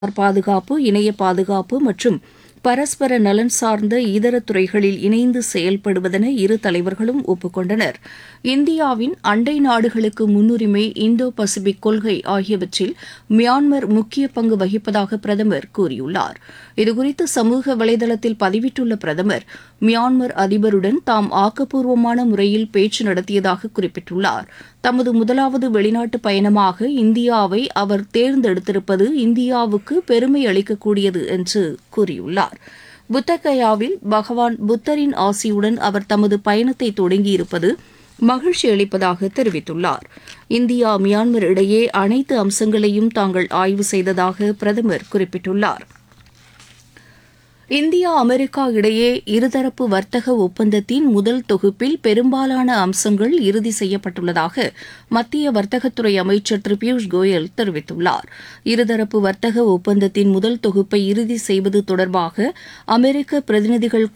பாதுகாப்பு இணைய பாதுகாப்பு மற்றும் பரஸ்பர நலன் சார்ந்த இதர துறைகளில் இணைந்து செயல்படுவதென இரு தலைவர்களும் ஒப்புக்கொண்டனர் இந்தியாவின் அண்டை நாடுகளுக்கு முன்னுரிமை இந்தோ பசிபிக் கொள்கை ஆகியவற்றில் மியான்மர் முக்கிய பங்கு வகிப்பதாக பிரதமர் கூறியுள்ளார் இதுகுறித்து சமூக வலைதளத்தில் பதிவிட்டுள்ள பிரதமர் மியான்மர் அதிபருடன் தாம் ஆக்கப்பூர்வமான முறையில் பேச்சு நடத்தியதாக குறிப்பிட்டுள்ளார் தமது முதலாவது வெளிநாட்டு பயணமாக இந்தியாவை அவர் தேர்ந்தெடுத்திருப்பது இந்தியாவுக்கு பெருமை அளிக்கக்கூடியது என்று கூறியுள்ளார் புத்தகயாவில் பகவான் புத்தரின் ஆசியுடன் அவர் தமது பயணத்தை தொடங்கியிருப்பது மகிழ்ச்சி அளிப்பதாக தெரிவித்துள்ளார் இந்தியா மியான்மர் இடையே அனைத்து அம்சங்களையும் தாங்கள் ஆய்வு செய்ததாக பிரதமர் குறிப்பிட்டுள்ளார் இந்தியா அமெரிக்கா இடையே இருதரப்பு வர்த்தக ஒப்பந்தத்தின் முதல் தொகுப்பில் பெரும்பாலான அம்சங்கள் இறுதி செய்யப்பட்டுள்ளதாக மத்திய வர்த்தகத்துறை அமைச்சர் திரு பியூஷ் கோயல் தெரிவித்துள்ளார் இருதரப்பு வர்த்தக ஒப்பந்தத்தின் முதல் தொகுப்பை இறுதி செய்வது தொடர்பாக அமெரிக்க பிரதிநிதிகள்